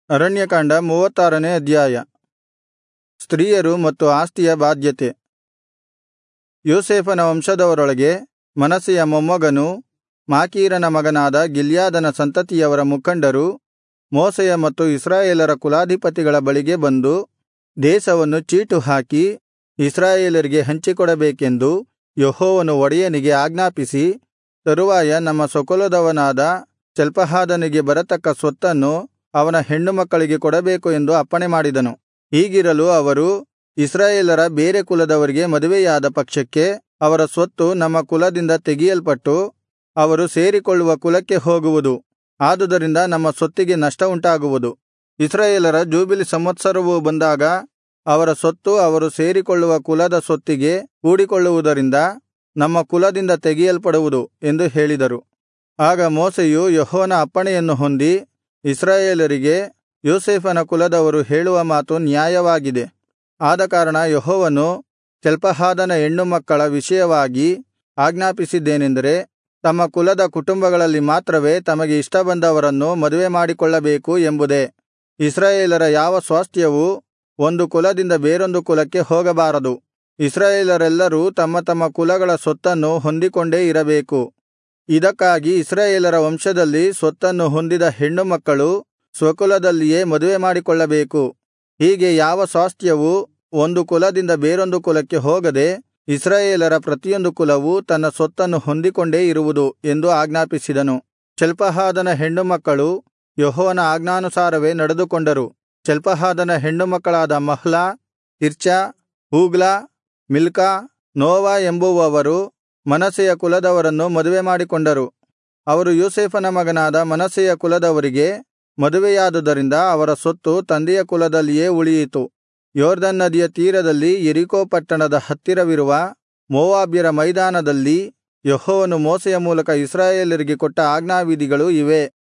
ಅರಣ್ಯಕಾಂಡ ಮೂವತ್ತಾರನೇ ಅಧ್ಯಾಯ ಸ್ತ್ರೀಯರು ಮತ್ತು ಆಸ್ತಿಯ ಬಾಧ್ಯತೆ ಯೋಸೇಫನ ವಂಶದವರೊಳಗೆ ಮನಸ್ಸೆಯ ಮೊಮ್ಮಗನೂ ಮಾಕೀರನ ಮಗನಾದ ಗಿಲ್ಯಾದನ ಸಂತತಿಯವರ ಮುಖಂಡರು ಮೋಶೆಯ ಮತ್ತು ಇಸ್ರಾಯೇಲರ ಕುಲಾಧಿಪತಿಗಳ ಬಳಿಗೆ ಬಂದು ದೇಶವನ್ನು ಚೀಟು ಹಾಕಿ ಇಸ್ರಾಯೇಲರಿಗೆ ಹಂಚಿಕೊಡಬೇಕೆಂದು ಯೆಹೋವನು ಒಡೆಯನಿಗೆ ಆಜ್ಞಾಪಿಸಿ ತರುವಾಯ ನಮ್ಮ ಸ್ವಕುಲದವನಾದ ಚಲ್ಪಹಾದನಿಗೆ ಬರತಕ್ಕ ಸ್ವತ್ತನ್ನು ಅವನ ಹೆಣ್ಣುಮಕ್ಕಳಿಗೆ ಕೊಡಬೇಕು ಎಂದು ಅಪ್ಪಣೆಮಾಡಿದನು ಹೀಗಿರಲು ಅವರು ಇಸ್ರಾಯೇಲರ ಬೇರೆ ಕುಲದವರಿಗೆ ಮದುವೆಯಾದ ಪಕ್ಷಕ್ಕೆ ಅವರ ಸ್ವತ್ತು ನಮ್ಮ ಕುಲದಿಂದ ತೆಗೆಯಲ್ಪಟ್ಟು ಅವರು ಸೇರಿಕೊಳ್ಳುವ ಕುಲಕ್ಕೆ ಹೋಗುವುದು ಆದುದರಿಂದ ನಮ್ಮ ಸ್ವತ್ತಿಗೆ ನಷ್ಟವುಂಟಾಗುವುದು ಇಸ್ರಾಯೇಲರ ಜೂಬಿಲಿ ಸಂವತ್ಸರವು ಬಂದಾಗ ಅವರ ಸ್ವತ್ತು ಅವರು ಸೇರಿಕೊಳ್ಳುವ ಕುಲದ ಸ್ವತ್ತಿಗೆ ಕೂಡಿಕೊಳ್ಳುವುದರಿಂದ ನಮ್ಮ ಕುಲದಿಂದ ತೆಗೆಯಲ್ಪಡುವುದು ಎಂದು ಹೇಳಿದರು ಆಗ ಮೋಶೆಯು ಯೆಹೋವನ ಅಪ್ಪಣೆಯನ್ನು ಹೊಂದಿ ಇಸ್ರಾಯೇಲರಿಗೆ ಯೋಸೇಫನ ಕುಲದವರು ಹೇಳುವ ಮಾತು ನ್ಯಾಯವಾಗಿದೆ ಆದಕಾರಣ ಯೆಹೋವನು ಚಲ್ಪಹಾದನ ಹೆಣ್ಣುಮಕ್ಕಳ ವಿಷಯವಾಗಿ ಆಜ್ಞಾಪಿಸಿದ್ದೇನೆಂದರೆ ತಮ್ಮ ಕುಲದ ಕುಟುಂಬಗಳಲ್ಲಿ ಮಾತ್ರವೇ ತಮಗೆ ಇಷ್ಟ ಬಂದವರನ್ನು ಮದುವೆಮಾಡಿಕೊಳ್ಳಬೇಕು ಎಂಬುದೇ ಇಸ್ರಾಯೇಲರ ಯಾವ ಸ್ವಾಸ್ತ್ಯವೂ ಒಂದು ಕುಲದಿಂದ ಬೇರೊಂದು ಕುಲಕ್ಕೆ ಹೋಗಬಾರದು ಇಸ್ರಾಯೇಲರೆಲ್ಲರೂ ತಮ್ಮ ತಮ್ಮ ಕುಲಗಳ ಸ್ವತ್ತನ್ನು ಹೊಂದಿಕೊಂಡೇ ಇರಬೇಕು ಇದಕ್ಕಾಗಿ ಇಸ್ರಾಯೇಲರ ವಂಶದಲ್ಲಿ ಸ್ವತ್ತನ್ನು ಹೊಂದಿದ ಹೆಣ್ಣುಮಕ್ಕಳು ಸ್ವಕುಲದಲ್ಲಿಯೇ ಮದುವೆಮಾಡಿಕೊಳ್ಳಬೇಕು ಹೀಗೆ ಯಾವ ಸ್ವಾಸ್ತ್ಯವೂ ಒಂದು ಕುಲದಿಂದ ಬೇರೊಂದು ಕುಲಕ್ಕೆ ಹೋಗದೆ ಇಸ್ರಾಯೇಲರ ಪ್ರತಿಯೊಂದು ಕುಲವೂ ತನ್ನ ಸ್ವತ್ತನ್ನು ಹೊಂದಿಕೊಂಡೇ ಇರುವುದು ಎಂದು ಆಜ್ಞಾಪಿಸಿದನು ಚಲ್ಪಹಾದನ ಹೆಣ್ಣುಮಕ್ಕಳು ಯೆಹೋವನ ಆಜ್ಞಾನುಸಾರವೇ ನಡೆದುಕೊಂಡರು ಚಲ್ಪಹಾದನ ಹೆಣ್ಣುಮಕ್ಕಳಾದ ಮಹ್ಲಾ ತಿರ್ಚಾ ಹೂಗ್ಲಾ ಮಿಲ್ಕಾ ನೋವಾ ಎಂಬುವವರು ಮನಸ್ಸೆಯ ಕುಲದವರನ್ನು ಮದುವೆಮಾಡಿಕೊಂಡರು ಅವರು ಯೋಸೇಫನ ಮಗನಾದ ಮನಸ್ಸೆಯ ಕುಲದವರಿಗೆ ಮದುವೆಯಾದುದರಿಂದ ಅವರ ಸ್ವತ್ತು ತಂದೆಯ ಕುಲದಲ್ಲಿಯೇ ಉಳಿಯಿತು ಯೊರ್ದನ್ ನದಿಯ ತೀರದಲ್ಲಿ ಯೆರಿಕೋ ಪಟ್ಟಣದ ಹತ್ತಿರವಿರುವ ಮೋವಾಬ್ಯರ ಮೈದಾನದಲ್ಲಿ ಯೆಹೋವನು ಮೋಶೆಯ ಮೂಲಕ ಇಸ್ರಾಯೇಲರಿಗೆ ಕೊಟ್ಟ ಆಜ್ಞಾವಿಧಿಗಳು ಇವೇ